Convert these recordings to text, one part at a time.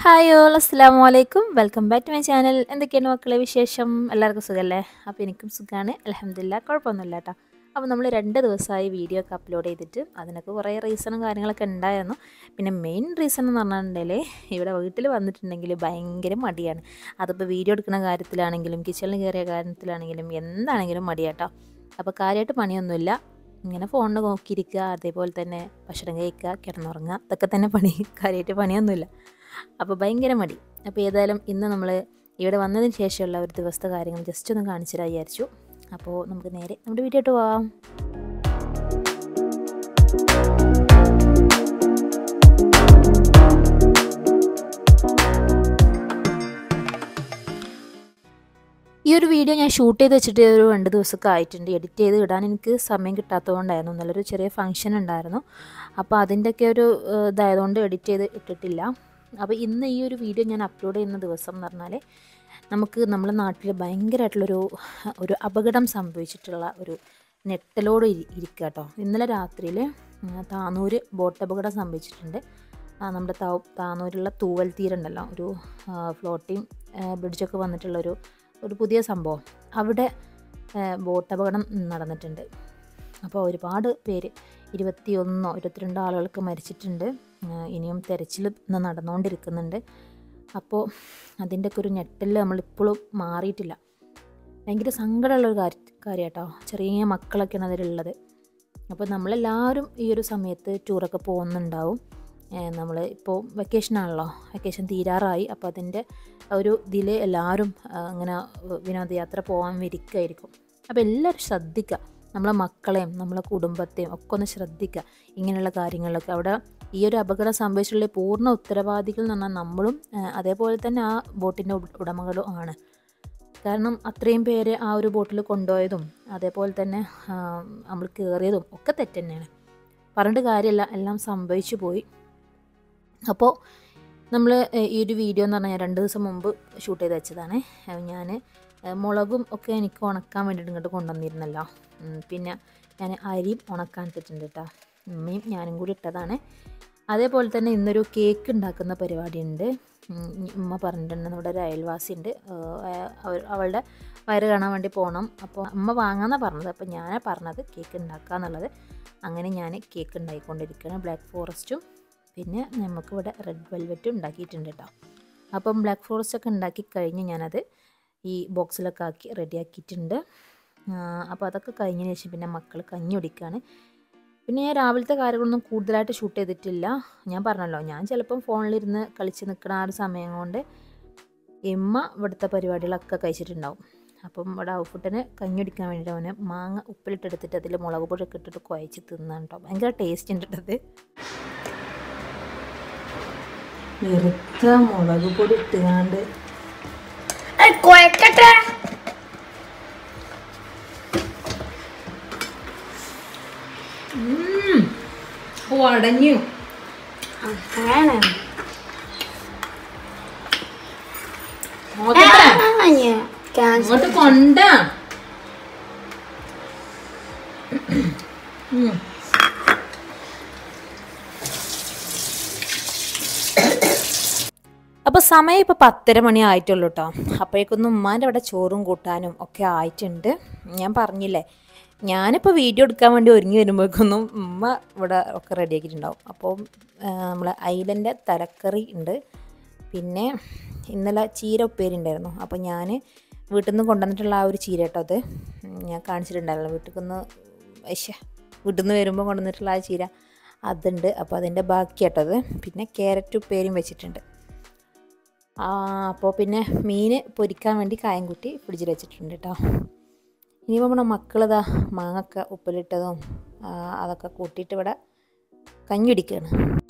Hi all അസ്സാം വലൈക്കും welcome back to my channel എന്തൊക്കെയാണ് മക്കളെ വിശേഷം എല്ലാവർക്കും സുഖമല്ലേ അപ്പോൾ എനിക്കും സുഖമാണ് അലഹമില്ല കുഴപ്പമൊന്നുമില്ല കേട്ടോ അപ്പോൾ നമ്മൾ രണ്ട് ദിവസമായി വീഡിയോ ഒക്കെ അപ്ലോഡ് ചെയ്തിട്ട് അതിനൊക്കെ കുറേ റീസണും കാര്യങ്ങളൊക്കെ ഉണ്ടായിരുന്നു പിന്നെ മെയിൻ റീസൺ എന്ന് പറഞ്ഞിട്ടുണ്ടെങ്കിൽ ഇവിടെ വീട്ടിൽ വന്നിട്ടുണ്ടെങ്കിൽ ഭയങ്കര മടിയാണ് അതിപ്പോൾ വീഡിയോ എടുക്കുന്ന കാര്യത്തിലാണെങ്കിലും കിച്ചണിൽ കയറിയ കാര്യത്തിലാണെങ്കിലും എന്താണെങ്കിലും മടിയാട്ടോ അപ്പോൾ കാര്യമായിട്ട് പണിയൊന്നുമില്ല ഇങ്ങനെ ഫോണിൽ നോക്കിയിരിക്കുക അതേപോലെ തന്നെ ഭക്ഷണം കഴിക്കുക കിടന്നുറങ്ങുക ഇതൊക്കെ തന്നെ പണി കാര്യമായിട്ട് പണിയൊന്നുമില്ല അപ്പോൾ ഭയങ്കര മടി അപ്പോൾ ഏതായാലും ഇന്ന് നമ്മൾ ഇവിടെ വന്നതിന് ശേഷമുള്ള ഒരു ദിവസത്തെ കാര്യങ്ങൾ ജസ്റ്റ് ഒന്ന് കാണിച്ചു തരാൻ വിചാരിച്ചു അപ്പോൾ നമുക്ക് നേരെ നമ്മുടെ വീഡിയോ ഇട്ട് പോവാം ഈ ഒരു വീഡിയോ ഞാൻ ഷൂട്ട് ചെയ്ത് വെച്ചിട്ട് ഒരു രണ്ട് ദിവസമൊക്കെ ആയിട്ടുണ്ട് എഡിറ്റ് ചെയ്ത് ഇടാൻ എനിക്ക് സമയം കിട്ടാത്തതുകൊണ്ടായിരുന്നു നല്ലൊരു ചെറിയ ഫംഗ്ഷൻ ഉണ്ടായിരുന്നു അപ്പോൾ അതിൻ്റെയൊക്കെ ഒരു ഏഹ്, ഇതായതുകൊണ്ട് എഡിറ്റ് ചെയ്ത് ഇട്ടിട്ടില്ല അപ്പോൾ ഇന്ന് ഈ ഒരു വീഡിയോ ഞാൻ അപ്ലോഡ് ചെയ്യുന്ന ദിവസം എന്ന് പറഞ്ഞാൽ നമുക്ക് നമ്മുടെ നാട്ടിൽ ഭയങ്കരമായിട്ടുള്ളൊരു ഒരു അപകടം സംഭവിച്ചിട്ടുള്ള ഒരു നെട്ടലോട് ഇരി ഇരിക്കുക കേട്ടോ ഇന്നലെ രാത്രിയിൽ താനൂർ ബോട്ട് അപകടം സംഭവിച്ചിട്ടുണ്ട് ആ, നമ്മുടെ താ താനൂരുള്ള തൂവൽ തീരുണ്ടല്ലോ ഒരു ഫ്ലോട്ടിങ് ബ്രിഡ്ജൊക്കെ വന്നിട്ടുള്ളൊരു ഒരു പുതിയ സംഭവം അവിടെ ആ, ബോട്ട് അപകടം നടന്നിട്ടുണ്ട് അപ്പോൾ ഒരുപാട് പേര് ഇരുപത്തിയൊന്നോ ഇരുപത്തിരണ്ടോ ആളുകൾക്ക് മരിച്ചിട്ടുണ്ട് ആ, ഇനിയും തെരച്ചിൽ ഇന്ന് നടന്നുകൊണ്ടിരിക്കുന്നുണ്ട് അപ്പോൾ അതിൻ്റെയൊക്കെ ഒരു ഞെട്ടൽ നമ്മളിപ്പോഴും മാറിയിട്ടില്ല ഭയങ്കര സങ്കടമുള്ളൊരു കാര്യ കാര്യം കേട്ടോ ചെറിയ മക്കളൊക്കെയാണ് അതിലുള്ളത് അപ്പോൾ നമ്മളെല്ലാവരും ഈ ഒരു സമയത്ത് ടൂറൊക്കെ പോകുന്നുണ്ടാവും നമ്മൾ ഇപ്പോൾ വെക്കേഷനാണല്ലോ വെക്കേഷൻ തീരാറായി അപ്പോൾ അതിൻ്റെ ഒരു ഇതിൽ എല്ലാവരും ആ, ഇങ്ങനെ വിനോദയാത്ര പോകാൻ വിരിക്കായിരിക്കും അപ്പോൾ എല്ലാവരും ശ്രദ്ധിക്കുക നമ്മളെ മക്കളെയും നമ്മളെ കുടുംബത്തെയും ഒക്കെ ഒന്ന് ശ്രദ്ധിക്കുക ഇങ്ങനെയുള്ള കാര്യങ്ങളിലൊക്കെ അവിടെ ഈ ഒരു അപകടം സംഭവിച്ചിട്ടുള്ള പൂർണ്ണ ഉത്തരവാദികൾ എന്ന് പറഞ്ഞാൽ നമ്മളും ആ, അതേപോലെ തന്നെ ആ ബോട്ടിൻ്റെ ഉടമകളും ആണ് കാരണം അത്രയും പേര് ആ ഒരു ബോട്ടിൽ കൊണ്ടുപോയതും അതേപോലെ തന്നെ ആ, നമ്മൾ കയറിയതും ഒക്കെ തെറ്റ് തന്നെയാണ് പറഞ്ഞിട്ട് കാര്യമില്ല എല്ലാം സംഭവിച്ചു പോയി അപ്പോൾ നമ്മൾ ഈ ഒരു വീഡിയോ എന്ന് പറഞ്ഞാൽ രണ്ട് ദിവസം മുമ്പ് ഷൂട്ട് ചെയ്ത് വെച്ചതാണ് ഞാൻ മുളകും ഒക്കെ എനിക്ക് ഉണക്കാൻ വേണ്ടിയിട്ട് ഇങ്ങോട്ട് കൊണ്ടുവന്നിരുന്നല്ലോ ഉം, പിന്നെ ഞാൻ അരിയും ഉണക്കാൻ ഇട്ടിട്ടുണ്ട് കേട്ടോ ഉമ്മയും ഞാനും കൂടി ഇട്ടതാണ് അതേപോലെ തന്നെ ഇന്നൊരു കേക്ക് ഉണ്ടാക്കുന്ന പരിപാടിയുണ്ട് ഉം, ഉമ്മ പറഞ്ഞിട്ടുണ്ട് ഇവിടെ ഒരു അയൽവാസി ഉണ്ട് അവളുടെ വയറ് കാണാൻ വേണ്ടി പോകണം അപ്പോൾ അമ്മ വാങ്ങാന്നാണ് പറഞ്ഞത് അപ്പോൾ ഞാനാ പറഞ്ഞത് കേക്ക് ഉണ്ടാക്കുക എന്നുള്ളത് അങ്ങനെ ഞാൻ കേക്ക് ഉണ്ടാക്കിക്കൊണ്ടിരിക്കുകയാണ് ബ്ലാക്ക് ഫോറസ്റ്റും പിന്നെ നമുക്കിവിടെ റെഡ് വെൽവെറ്റും ഉണ്ടാക്കിയിട്ടുണ്ട് കേട്ടോ അപ്പം ബ്ലാക്ക് ഫോറസ്റ്റ് ഒക്കെ ഉണ്ടാക്കി കഴിഞ്ഞ് ഞാനത് ഈ ബോക്സിലൊക്കെ ആക്കി റെഡിയാക്കിയിട്ടുണ്ട് അപ്പോൾ അതൊക്കെ കഴിഞ്ഞതിന് ശേഷം പിന്നെ മക്കൾ കഞ്ഞി കുടിക്കുകയാണ് പിന്നെ ഞാൻ രാവിലത്തെ കാര്യങ്ങളൊന്നും കൂടുതലായിട്ട് ഷൂട്ട് ചെയ്തിട്ടില്ല ഞാൻ പറഞ്ഞല്ലോ ഞാൻ ചിലപ്പം ഫോണിലിരുന്ന് കളിച്ച് നിൽക്കുന്ന ആ ഒരു സമയം കൊണ്ട് എമ്മ ഇവിടുത്തെ പരിപാടികളൊക്കെ കഴിച്ചിട്ടുണ്ടാവും അപ്പം ഇവിടെ ഔഫുട്ടിന് കഞ്ഞി കുടിക്കാൻ വേണ്ടിയിട്ട് അവന് മാങ്ങ ഉപ്പിലിട്ടെടുത്തിട്ട് അതിൽ മുളക് പൊടിയൊക്കെ ഇട്ടിട്ട് കുഴച്ച് തിന്നാൻ കേട്ടോ ഭയങ്കര ടേസ്റ്റ് ഉണ്ട് കേട്ടോ അത് വെറുത്ത മുളക് പൊടി ഇട്ടുകാണ്ട് കുഴക്കട്ടെ ഉടഞ്ഞു അങ്ങനെ ക്യാൻസർ അങ്ങോട്ട് കൊണ്ട അപ്പോൾ സമയം ഇപ്പോൾ പത്തര മണി ആയിട്ടുള്ളൂ കേട്ടോ അപ്പോഴേക്കൊന്നും ഉമ്മാൻ്റെ അവിടെ ചോറും കൂട്ടാനും ഒക്കെ ആയിട്ടുണ്ട് ഞാൻ പറഞ്ഞില്ലേ ഞാനിപ്പോൾ വീഡിയോ എടുക്കാൻ വേണ്ടി ഒരുങ്ങി വരുമ്പോഴേക്കൊന്നും ഉമ്മ ഇവിടെ ഒക്കെ റെഡിയാക്കിയിട്ടുണ്ടാവും അപ്പോൾ നമ്മളെ ഐലൻ്റെ തലക്കറി ഉണ്ട് പിന്നെ ഇന്നലെ ചീര ഉപ്പേരി ഉണ്ടായിരുന്നു അപ്പോൾ ഞാൻ വീട്ടിൽ നിന്ന് കൊണ്ടുവന്നിട്ടുള്ള ആ ഒരു ചീര കേട്ടോ അത് ഉം, ഞാൻ കാണിച്ചിട്ടുണ്ടായിരുന്നു വീട്ടിൽ നിന്ന് പക്ഷേ വീട്ടിൽ നിന്ന് വരുമ്പോൾ കൊണ്ടുവന്നിട്ടുള്ള ആ ചീര അതുണ്ട് അപ്പോൾ അതിൻ്റെ ബാക്കി കേട്ടോ അത് പിന്നെ ക്യാരറ്റ് ഉപ്പേരിയും വെച്ചിട്ടുണ്ട് ആ, അപ്പോൾ പിന്നെ മീൻ പൊരിക്കാൻ വേണ്ടി കായം കൂട്ടി ഫ്രിഡ്ജിൽ വെച്ചിട്ടുണ്ട് കേട്ടോ ഇനിയിപ്പോൾ നമ്മുടെ മക്കളിതാ മാങ്ങൊക്കെ ഉപ്പിലിട്ടതും ആ, അതൊക്കെ കൂട്ടിയിട്ട് ഇവിടെ കഞ്ഞി കുടിക്കുകയാണ്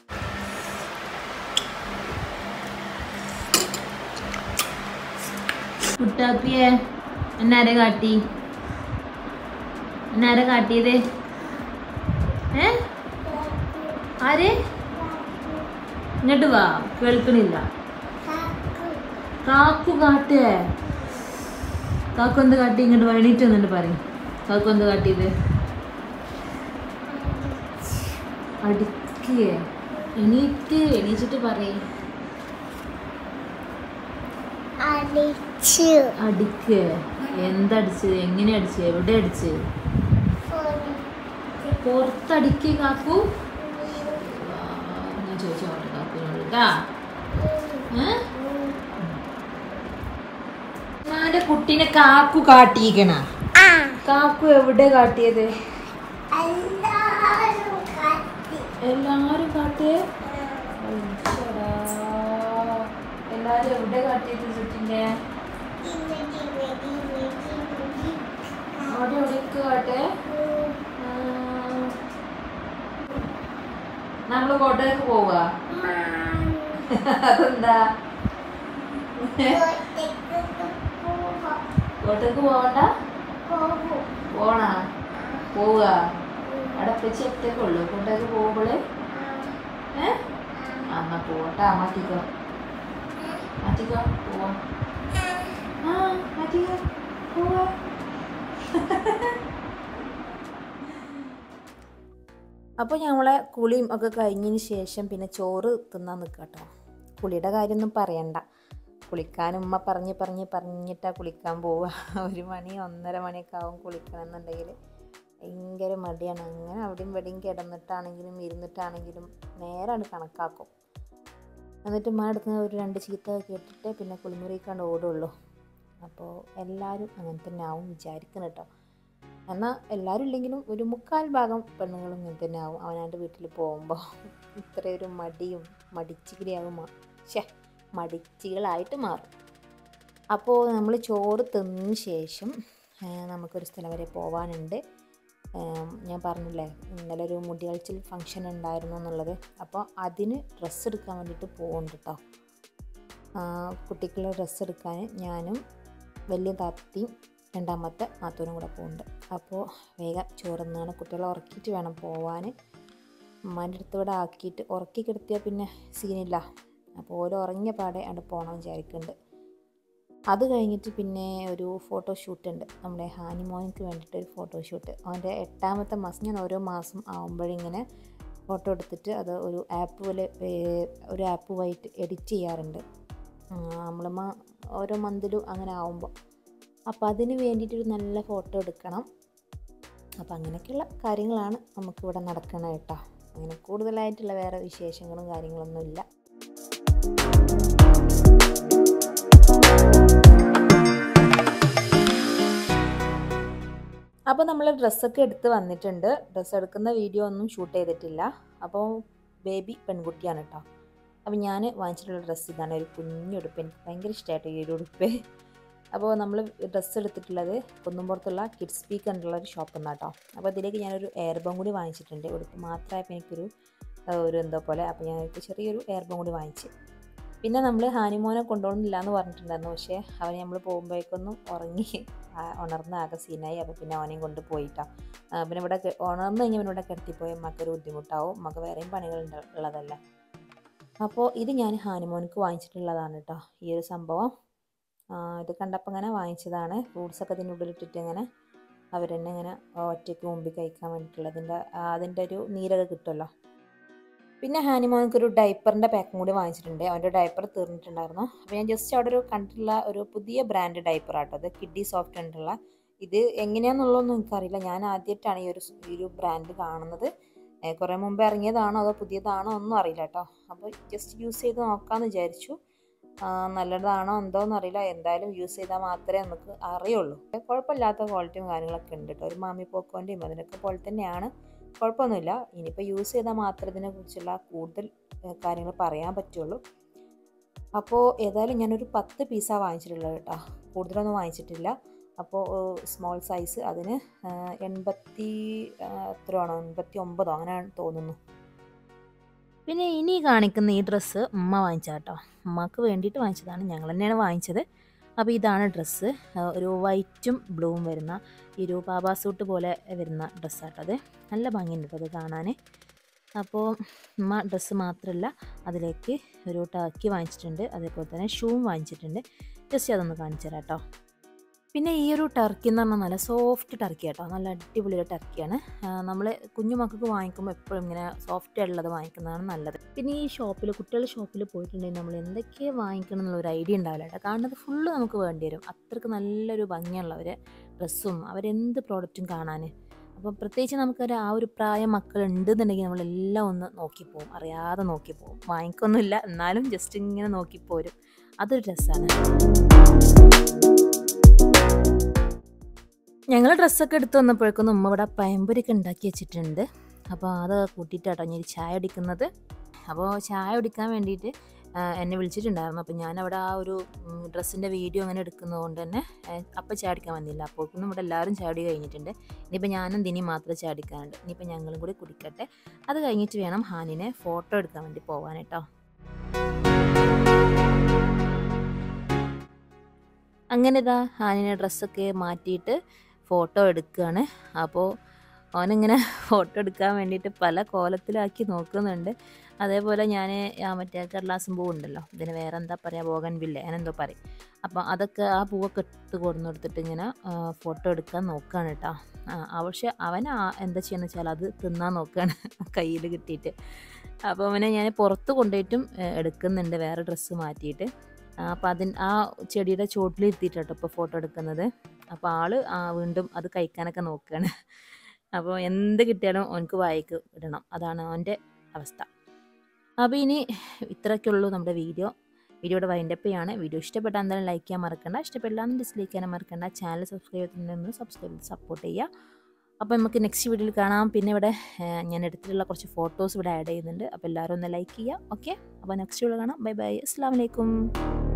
കുട്ടാപ്പിയെ എന്നാരെ കാട്ടി എന്നാരെ കാട്ടിയത് ഏ ആര് ഇങ്ങോട്ട് വാ കേൾക്കണില്ല കാക്കു കാട്ടേ കാക്കു എന്ത് കാട്ടി ഇങ്ങോട്ട് വേണിയിട്ട് എന്നിട്ട് പറയും കാക്കു എന്ത് കാട്ടിയത് അടിക്കേ എണീറ്റ് എണീച്ചിട്ട് പറയും അടിച്ചു അടിക്ക് എന്തടിച്ച് എങ്ങനെ അടിച്ച് എവിടെ അടിച്ച് പുറത്തടിക്ക് കാക്കു ആ, ഞാൻ ചോദിച്ചോട്ടെ കാക്കുവിനോട് കേട്ടാ ഞാന്റെ കുട്ടീനെ കാക്കു കാട്ടിക്കണ ആ കാക്കു എവിടെ കാട്ടിയത് എല്ലാരും കത്തി എല്ലാരും കാട്ടിയേ ഈശ്വരാ. എല്ലാരും എവിടെ കാട്ടിയത് ചുറ്റിന്റെ വെടി വെടി വെടി വെടി അവിടെ എവിടെയൊക്കെ കാട്ടേ നമ്മള് കോട്ടയത്ത് പോവാ അതെന്താ കോട്ടയത്ത് പോവണ്ട പോണ പോവുക അവിടെ വെച്ച് ഒറ്റക്കുള്ളൂ കോട്ടയത്ത് പോകുമ്പോള് ഏ ആ, എന്നാ പോട്ടാ മാറ്റിക്കോ മാറ്റിക്കോ പോവാ ആ മാറ്റിക്കോ പോവാ അപ്പോൾ ഞങ്ങളെ കുളിയും ഒക്കെ കഴിഞ്ഞതിന് ശേഷം പിന്നെ ചോറ് തിന്നാൻ നിൽക്കുക കേട്ടോ കുളിയുടെ കാര്യമൊന്നും പറയണ്ട കുളിക്കാൻ ഉമ്മ പറഞ്ഞ് പറഞ്ഞ് പറഞ്ഞിട്ടാ കുളിക്കാൻ പോവുക ഒരു മണി ഒന്നര മണിയൊക്കെ ആവും കുളിക്കണം എന്നുണ്ടെങ്കിൽ ഭയങ്കര മടിയാണ് അങ്ങനെ അവിടെയും ഇവിടെയും കിടന്നിട്ടാണെങ്കിലും ഇരുന്നിട്ടാണെങ്കിലും നേരാണ് കണക്കാക്കും എന്നിട്ട് ഉമ്മ എടുക്കുന്ന ഒരു രണ്ട് ചീത്ത കേട്ടിട്ട് പിന്നെ കുളിമുറിക്കാണ്ട് ഓടുള്ളൂ അപ്പോൾ എല്ലാവരും അങ്ങനെ തന്നെ ആവും വിചാരിക്കണം കേട്ടോ എന്നാൽ എല്ലാവരും ഇല്ലെങ്കിലും ഒരു മുക്കാൽ ഭാഗം പെണ്ണുങ്ങളും ഇങ്ങനെ തന്നെ ആവും അവനാൻ്റെ വീട്ടിൽ പോകുമ്പോൾ ഇത്രയൊരു മടിയും മടിച്ചികിടിയാകും മാ ഷേ മടിച്ചികളായിട്ട് മാറും അപ്പോൾ നമ്മൾ ചോറ് തിന്നതിന് ശേഷം ആ, നമുക്കൊരു സ്ഥലം വരെ പോകാനുണ്ട് ആം, ഞാൻ പറഞ്ഞില്ലേ ഇന്നലെ ഒരു മുടിയൾച്ചിൽ ഫങ്ഷൻ ഉണ്ടായിരുന്നു എന്നുള്ളത് അപ്പോൾ അതിന് ഡ്രസ്സ് എടുക്കാൻ വേണ്ടിയിട്ട് പോകുന്നുണ്ട് കേട്ടോ കുട്ടിക്കുള്ള ഡ്രസ്സ് എടുക്കാൻ ഞാനും വലിയ താത്തിയും രണ്ടാമത്തെ നാത്തൂനും കൂടെ പോകുന്നുണ്ട് അപ്പോൾ വേഗം ചോറുന്നാണ് കുട്ടികളെ ഉറക്കിയിട്ട് വേണം പോവാൻ ഉമ്മാൻ്റെ അടുത്ത് ഇവിടെ ആക്കിയിട്ട് ഉറക്കി കിടത്തിയാൽ പിന്നെ സീനില്ല അപ്പോൾ ഓരോ ഉറങ്ങിയ പാടെ അവിടെ പോകണം വിചാരിക്കുന്നുണ്ട് അത് കഴിഞ്ഞിട്ട് പിന്നെ ഒരു ഫോട്ടോഷൂട്ട് ഉണ്ട് നമ്മുടെ ഹാനിമോനിക്ക് വേണ്ടിയിട്ട് ഒരു ഫോട്ടോഷൂട്ട് അവൻ്റെ എട്ടാമത്തെ മാസം ഞാൻ ഓരോ മാസം ആകുമ്പോഴിങ്ങനെ ഫോട്ടോ എടുത്തിട്ട് അത് ഒരു ആപ്പ് പോലെ ഏർ, ഒരു ആപ്പ് വൈറ്റ് എഡിറ്റ് ചെയ്യാറുണ്ട് നമ്മൾ ഓരോ മന്തിലും അങ്ങനെ ആവുമ്പോൾ അപ്പോൾ അതിന് വേണ്ടിയിട്ടൊരു നല്ല ഫോട്ടോ എടുക്കണം അപ്പോൾ അങ്ങനെയൊക്കെയുള്ള കാര്യങ്ങളാണ് നമുക്കിവിടെ നടക്കുന്നത് കേട്ടോ അങ്ങനെ കൂടുതലായിട്ടുള്ള വേറെ വിശേഷങ്ങളും കാര്യങ്ങളൊന്നുമില്ല അപ്പോൾ നമ്മൾ ഡ്രസ്സൊക്കെ എടുത്ത് വന്നിട്ടുണ്ട് ഡ്രസ്സ് എടുക്കുന്ന വീഡിയോ ഒന്നും ഷൂട്ട് ചെയ്തിട്ടില്ല അപ്പോൾ ബേബി പെൺകുട്ടിയാണ് കേട്ടോ അപ്പോൾ ഞാൻ വാങ്ങിച്ചിട്ടുള്ള ഡ്രസ്സ് ഇതാണ് ഒരു കുഞ്ഞുടുപ്പ് എനിക്ക് ഭയങ്കര ഇഷ്ടമായിട്ട് ഈ ഒരു ഉടുപ്പ് അപ്പോൾ നമ്മൾ ഡ്രസ്സ് എടുത്തിട്ടുള്ളത് കുന്നുംപുറത്തുള്ള കിഡ്സ് പീക്ക് എന്നുള്ള ഒരു ഷോപ്പിൽ നിന്നാണ് കേട്ടോ അപ്പോൾ ഇതിലേക്ക് ഞാനൊരു എയർബം കൂടി വാങ്ങിച്ചിട്ടുണ്ട് ഉടുപ്പ് മാത്രമായപ്പോൾ എനിക്കൊരു ആ, ഒരു എന്തോ പോലെ അപ്പോൾ ഞങ്ങൾക്ക് ചെറിയൊരു എയർബം കൂടി വാങ്ങിച്ച് പിന്നെ നമ്മൾ ഹാനിമോനെ കൊണ്ടുപോകുന്നില്ല എന്ന് പറഞ്ഞിട്ടുണ്ടായിരുന്നു പക്ഷേ അവനെ നമ്മൾ പോകുമ്പോഴേക്കൊന്നും ഉറങ്ങി ആ, ഉണർന്ന് ആകെ സീനായി അപ്പോൾ പിന്നെ അവനെയും കൊണ്ട് പോയിട്ടാ ആ, പിന്നെ ഇവിടെ കെ- ഉണർന്ന് കഴിഞ്ഞാൽ പിന്നെ ഇവിടെ കിടത്തിപ്പോയി അമ്മക്കൊരു ബുദ്ധിമുട്ടാവും അമ്മക്ക് വേറെയും പണികൾ ഉള്ളതല്ലേ അപ്പോൾ ഇത് ഞാൻ ഹാനിമോനിക്ക് വാങ്ങിച്ചിട്ടുള്ളതാണ് കേട്ടോ ഈ ഒരു സംഭവം ആ, ഇത് കണ്ടപ്പോൾ ഇങ്ങനെ വാങ്ങിച്ചതാണ് ഫ്രൂട്ട്സൊക്കെ ഇതിൻ്റെ ഉള്ളിലിട്ടിട്ട് ഇങ്ങനെ അവരെന്നെ ഇങ്ങനെ ഒറ്റയ്ക്ക് മുമ്പിൽ കഴിക്കാൻ വേണ്ടിയിട്ടുള്ളതിൻ്റെ അതിൻ്റെ ഒരു നീരൊക്കെ കിട്ടുമല്ലോ പിന്നെ ഹാനിമോനക്ക് ഒരു ഡൈപ്പറിൻ്റെ പാക്കും കൂടി വാങ്ങിച്ചിട്ടുണ്ട് അവൻ്റെ ഡൈപ്പർ തീർന്നിട്ടുണ്ടായിരുന്നു അപ്പോൾ ഞാൻ ജസ്റ്റ് അവിടെ ഒരു കണ്ടിട്ടുള്ള ഒരു പുതിയ ബ്രാൻഡ് ഡൈപ്പർ ആട്ടോ അത് കിഡി സോഫ്റ്റ് ഉണ്ടുള്ള ഇത് എങ്ങനെയാണെന്നുള്ളതൊന്നും എനിക്കറിയില്ല ഞാൻ ആദ്യമായിട്ടാണ് ഈ ഒരു സ് ഈ ഒരു ബ്രാൻഡ് കാണുന്നത് ഏ, കുറേ മുമ്പ് ഇറങ്ങിയതാണോ അതോ പുതിയതാണോ ഒന്നും അറിയില്ല കേട്ടോ അപ്പോൾ ജസ്റ്റ് യൂസ് ചെയ്ത് നോക്കാമെന്ന് വിചാരിച്ചു ആ, നല്ലതാണോ എന്തോന്ന് അറിയില്ല എന്തായാലും യൂസ് ചെയ്താൽ മാത്രമേ നമുക്ക് അറിയുള്ളൂ കുഴപ്പമില്ലാത്ത ക്വാളിറ്റിയും കാര്യങ്ങളൊക്കെ ഉണ്ട് കേട്ടോ ഒരു മാമി പോക്കോൻ്റെയും അതിനൊക്കെ പോലെ തന്നെയാണ് കുഴപ്പമൊന്നുമില്ല ഇനിയിപ്പോൾ യൂസ് ചെയ്താൽ മാത്രമേ ഇതിനെക്കുറിച്ചുള്ള കൂടുതൽ കാര്യങ്ങൾ പറയാൻ പറ്റുള്ളൂ അപ്പോൾ ഏതായാലും ഞാനൊരു പത്ത് പീസാണ് വാങ്ങിച്ചിട്ടുള്ളത് കേട്ടോ കൂടുതലൊന്നും വാങ്ങിച്ചിട്ടില്ല അപ്പോൾ സ്മോൾ സൈസ് അതിന് ആ, എൺപത്തി ആ, എത്രയാണോ എൺപത്തി ഒമ്പതോ അങ്ങനെയാണ് തോന്നുന്നു പിന്നെ ഇനി കാണിക്കുന്ന ഈ ഡ്രസ്സ് ഉമ്മ വാങ്ങിച്ചാട്ടോ ഉമ്മക്ക് വേണ്ടിയിട്ട് വാങ്ങിച്ചതാണ് ഞങ്ങൾ തന്നെയാണ് വാങ്ങിച്ചത് അപ്പോൾ ഇതാണ് ഡ്രസ്സ് ഒരു വൈറ്റും ബ്ലൂവും വരുന്ന ഈ ഒരു പാബാ സൂട്ട് പോലെ വരുന്ന ഡ്രസ്സാട്ടോ അത് നല്ല ഭംഗിയുണ്ട് കേട്ടോ അത് കാണാൻ അപ്പോൾ ഉമ്മ ഡ്രസ്സ് മാത്രമല്ല അതിലേക്ക് ഒരു ടർക്കി വാങ്ങിച്ചിട്ടുണ്ട് അതേപോലെ തന്നെ ഷൂവും വാങ്ങിച്ചിട്ടുണ്ട് ജസ്റ്റ് അതൊന്ന് കാണിച്ചു തരാം കേട്ടോ പിന്നെ ഈ ഒരു ടർക്കി എന്ന് പറഞ്ഞാൽ നല്ല സോഫ്റ്റ് ടർക്കി കേട്ടോ നല്ല അടിപൊളിയുള്ള ടർക്കിയാണ് നമ്മൾ കുഞ്ഞു മക്കൾക്ക് വാങ്ങിക്കുമ്പോൾ എപ്പോഴും ഇങ്ങനെ സോഫ്റ്റ് ആയിട്ടുള്ളത് വാങ്ങിക്കുന്നതാണ് നല്ലത് പിന്നെ ഈ ഷോപ്പിൽ കുട്ടികളുടെ ഷോപ്പിൽ പോയിട്ടുണ്ടെങ്കിൽ നമ്മൾ എന്തൊക്കെ വാങ്ങിക്കണം എന്നുള്ള ഒരു ഐഡിയ ഉണ്ടാവില്ല കേട്ടോ കാരണം അത് ഫുള്ള് നമുക്ക് വേണ്ടി വരും അത്രയ്ക്ക് നല്ലൊരു ഭംഗിയുള്ളവർ ഡ്രസ്സും അവരെന്ത് പ്രോഡക്റ്റും കാണാൻ അപ്പം പ്രത്യേകിച്ച് നമുക്കൊരു ആ ഒരു പ്രായം മക്കൾ ഉണ്ടെന്നുണ്ടെങ്കിൽ നമ്മളെല്ലാം ഒന്ന് നോക്കിപ്പോവും അറിയാതെ നോക്കിപ്പോവും വാങ്ങിക്കൊന്നുമില്ല എന്നാലും ജസ്റ്റ് ഇങ്ങനെ നോക്കിപ്പോരും അതൊരു രസമാണ് ഞങ്ങൾ ഡ്രസ്സൊക്കെ എടുത്ത് വന്നപ്പോഴേക്കും ഉമ്മ ഇവിടെ പയമ്പൊരിയൊക്കെ ഉണ്ടാക്കി വെച്ചിട്ടുണ്ട് അപ്പോൾ അത് കൂട്ടിയിട്ടാട്ടോ ഞാൻ ചായ കുടിക്കുന്നത് അപ്പോൾ ചായ കുടിക്കാൻ വേണ്ടിയിട്ട് ആ, എന്നെ വിളിച്ചിട്ടുണ്ടായിരുന്നു അപ്പോൾ ഞാനവിടെ ആ ഒരു ഡ്രസ്സിൻ്റെ വീഡിയോ അങ്ങനെ എടുക്കുന്നത് കൊണ്ട് തന്നെ അപ്പം ചാടിക്കാൻ വന്നില്ല അപ്പോഴേക്കും ഇവിടെ എല്ലാവരും ചാടി കഴിഞ്ഞിട്ടുണ്ട് ഇനിയിപ്പോൾ ഞാനും ദിനി മാത്രമേ ചാടിക്കാനുണ്ട് ഇനിയിപ്പോൾ ഞങ്ങളും കൂടി കുടിക്കട്ടെ അത് കഴിഞ്ഞിട്ട് വേണം ഹാനിനെ ഫോട്ടോ എടുക്കാൻ വേണ്ടി പോകാൻ കേട്ടോ അങ്ങനെ ഇതാ ഹാനിനെ ഡ്രസ്സൊക്കെ മാറ്റിയിട്ട് ഫോട്ടോ എടുക്കുകയാണ് അപ്പോൾ അവനിങ്ങനെ ഫോട്ടോ എടുക്കാൻ വേണ്ടിയിട്ട് പല കോലത്തിലാക്കി നോക്കുന്നുണ്ട് അതേപോലെ ഞാൻ ആ മറ്റേ കടലാസും പൂ ഉണ്ടല്ലോ ഇതിന് വേറെ എന്താ പറയുക ബോഗൻ വില്ലേ അങ്ങനെന്തോ പറയും അപ്പോൾ അതൊക്കെ ആ പൂവൊക്കെ ഇട്ട് കൊടുന്ന് കൊടുത്തിട്ട് ഇങ്ങനെ ഫോട്ടോ എടുക്കാൻ നോക്കുകയാണ് കേട്ടോ ആ പക്ഷെ അവൻ ആ- എന്താ ചെയ്യുന്നത് വെച്ചാൽ അത് തിന്നാൻ നോക്കുകയാണ് കയ്യിൽ കിട്ടിയിട്ട് അപ്പോൾ അവനെ ഞാൻ പുറത്ത് കൊണ്ടുപോയിട്ടും ഏഹ്, എടുക്കുന്നുണ്ട് വേറെ ഡ്രസ്സ് മാറ്റിയിട്ട് അപ്പോൾ അതിന് ആ ചെടിയുടെ ചോട്ടിൽ ഇരുത്തിയിട്ടോ ഇപ്പോൾ ഫോട്ടോ എടുക്കുന്നത് അപ്പോൾ ആള് ആ വീണ്ടും അത് കഴിക്കാനൊക്കെ നോക്കുകയാണ് അപ്പോൾ എന്ത് കിട്ടിയാലും അവനക്ക് വായിക്ക് ഇടണം അതാണ് അവൻ്റെ അവസ്ഥ അപ്പോൾ ഇനി ഇത്രയൊക്കെയുള്ളൂ നമ്മുടെ വീഡിയോ വീഡിയോയുടെ വൈൻഡപ്പ് ചെയ്യാണ് വീഡിയോ ഇഷ്ടപ്പെട്ടാൽ എന്തായാലും ലൈക്ക് ചെയ്യാൻ മറക്കണ്ട ഇഷ്ടപ്പെട്ടാലും ഡിസ്ലൈക്ക് ചെയ്യാൻ മറക്കണ്ട ചാനൽ സബ്സ്ക്രൈബ് ചെയ്തിട്ടുണ്ടെന്ന് സബ്സ്ക്രൈബ് ചെയ്ത് സപ്പോർട്ട് ചെയ്യുക അപ്പോൾ നമുക്ക് നെക്സ്റ്റ് വീഡിയോയിൽ കാണാം പിന്നെ ഇവിടെ ഏഹ്, ഞാൻ എടുത്തിട്ടുള്ള കുറച്ച് ഫോട്ടോസ് ഇവിടെ ആഡ് ചെയ്യുന്നുണ്ട് അപ്പോൾ എല്ലാവരും ഒന്ന് ലൈക്ക് ചെയ്യുക ഓക്കെ അപ്പോൾ നെക്സ്റ്റ് വീഡിയോ കാണാം ബൈ ബൈ അസ്സാം വലൈക്കും